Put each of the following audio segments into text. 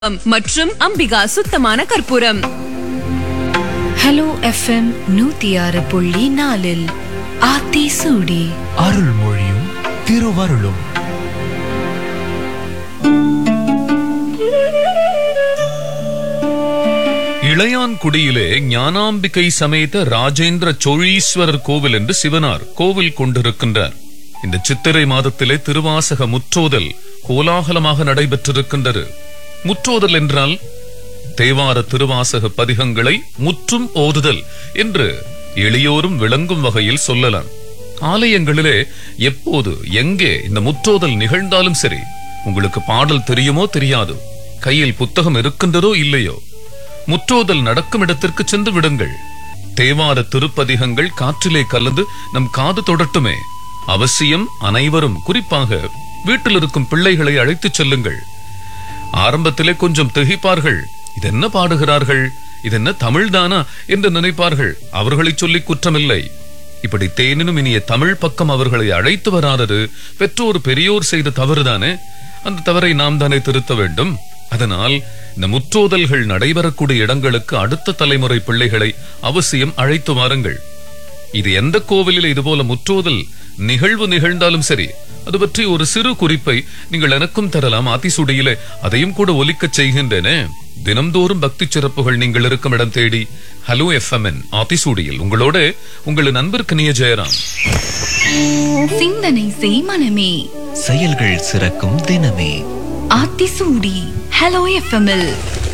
மற்றும் அம்பிகா சுத்தமான கற்பூரம் ஹலோ எஃப்எம் நூத்தி ஆறு புள்ளி நாலில் ஆத்தி சூடி அருள்மொழியும் திருவருளும் இளையான்குடியிலே ஞானாம்பிகை சமேத ராஜேந்திர சோழீஸ்வரர் கோவில் என்று சிவனார் கோவில் கொண்டிருக்கின்றார் இந்த சித்திரை மாதத்திலே திருவாசக முற்றோதல் கோலாகலமாக நடைபெற்றிருக்கின்றது முற்றோதல் என்றால் தேவார திருவாசக பதிகங்களை முற்றும் ஓதுதல் என்று எளியோரும் விளங்கும் வகையில் சொல்லலாம் ஆலயங்களிலே எப்போது எங்கே இந்த முற்றோதல் நிகழ்ந்தாலும் சரி உங்களுக்கு பாடல் தெரியுமோ தெரியாதோ கையில் புத்தகம் இருக்கின்றதோ இல்லையோ முற்றோதல் நடக்கும் இடத்திற்கு சென்று விடுங்கள் தேவார திருப்பதிகங்கள் காற்றிலே கலந்து நம் காது தொடட்டுமே அவசியம் அனைவரும் குறிப்பாக வீட்டில் இருக்கும் பிள்ளைகளை அழைத்துச் செல்லுங்கள் ஆரம்பத்திலே கொஞ்சம் திகைப்பார்கள் இதென்ன பாடுகிறார்கள் இதென்ன தமிழ்தானா என்று நினைப்பார்கள் அவர்களை சொல்லி குற்றமில்லை இப்படி தேனினும் இனிய தமிழ் பக்கம் அவர்களை அழைத்து வராதது பெற்றோர் பெரியோர் செய்த தவறுதானே அந்த தவறை நாம் தானே திருத்த வேண்டும் அதனால் இந்த முற்றோதல்கள் நடைபெறக்கூடிய இடங்களுக்கு அடுத்த தலைமுறை பிள்ளைகளை அவசியம் அழைத்து வாருங்கள் இது எந்த கோவிலில் இதுபோல முற்றோதல் நிகழ்வு நிகழ்ந்தாலும் சரி அது பற்றி ஒரு சிறு குறிப்பை நீங்கள் எனக்கும் தரலாம் ஆத்திசூடியிலே அதையும் கூட ஒலிக்கச் செய்கின்றேனே தினம்தோறும் பக்தி சிறப்புகள் நீங்கள் இருக்கும் இடம் தேடி ஹலோ எஃப்எம்என் ஆத்திசூடியில் உங்களோட உங்கள் நண்பருக்கு நீய ஜெயராம் சிந்தனை செய் மனமே செயல்கள் சிறக்கும் தினமே ஆத்தி சூடி ஹலோ எஃப்எம்எல்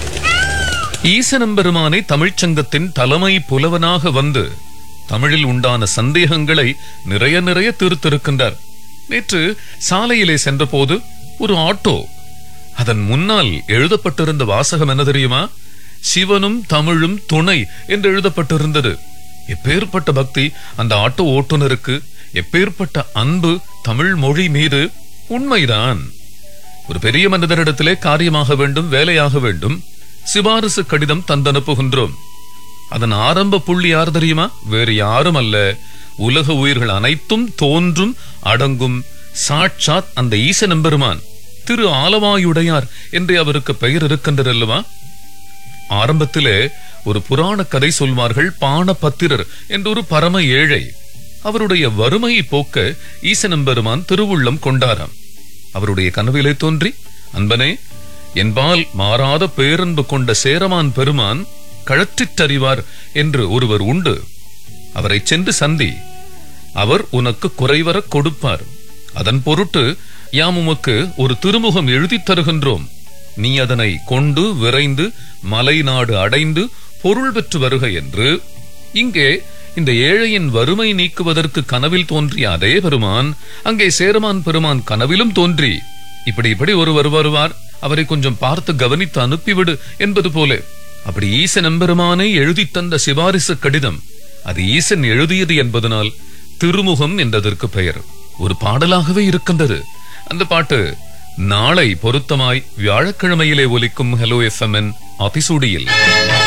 ஈசனம்பெருமானை தமிழ்ச் சங்கத்தின் தலைமை புலவனாக வந்து தமிழில் உண்டான சந்தேகங்களை நிறைய நிறைய தீர்த்திருக்கின்றார் நேற்று சாலையிலே சென்றபோது ஒரு ஆட்டோ அதன் முன்னால் எழுதப்பட்டிருந்த வாசகம் என்ன தெரியுமா சிவனும் தமிழும் துணை என்று எழுதப்பட்டிருந்தது எப்பேற்பட்ட பக்தி அந்த ஆட்டோ ஓட்டுநருக்கு எப்பேற்பட்ட அன்பு தமிழ் மொழி மீது உண்மைதான் ஒரு பெரிய மனிதரிடத்திலே காரியமாக வேண்டும் வேலையாக வேண்டும் சிபாரிசு கடிதம் தந்தனுப்புகின்றோம் அதன் ஆரம்ப புள்ளி யார் தெரியுமா வேறு யாரும் அல்ல உலக உயிர்கள் அனைத்தும் தோன்றும் அடங்கும் சாட்சாத் அந்த ஈச நம்பெருமான் திரு ஆலவாயுடையார் என்று அவருக்கு பெயர் இருக்கின்றது அல்லவா ஆரம்பத்திலே ஒரு புராண கதை சொல்வார்கள் பாணபத்திரர் என்ற ஒரு பரம ஏழை அவருடைய வறுமையை போக்க ஈசனம்பெருமான் திருவுள்ளம் கொண்டாராம் அவருடைய கனவிலே தோன்றி அன்பனே என்பால் மாறாத பேரன்பு கொண்ட சேரமான் பெருமான் கழற்றிற்றறிவார் என்று ஒருவர் உண்டு அவரை சென்று சந்தி அவர் உனக்கு குறைவர கொடுப்பார் அதன் பொருட்டு யாம் உமக்கு ஒரு திருமுகம் எழுதித் தருகின்றோம் நீ அதனை கொண்டு விரைந்து மலைநாடு அடைந்து பொருள் பெற்று வருக என்று இங்கே இந்த ஏழையின் வறுமை நீக்குவதற்கு கனவில் தோன்றிய அதே பெருமான் அங்கே சேரமான் பெருமான் கனவிலும் தோன்றி இப்படி இப்படி ஒருவர் வருவார் அவரை கொஞ்சம் பார்த்து கவனித்து அனுப்பிவிடு என்பது போல அப்படி ஈசன் எம்பெருமானை எழுதித் தந்த சிபாரிசு கடிதம் அது ஈசன் எழுதியது என்பதனால் திருமுகம் என்றதற்கு பெயர் ஒரு பாடலாகவே இருக்கின்றது அந்த பாட்டு நாளை பொருத்தமாய் வியாழக்கிழமையிலே ஒலிக்கும் ஹலோ எஃப்எம்என் அதிசூடியில்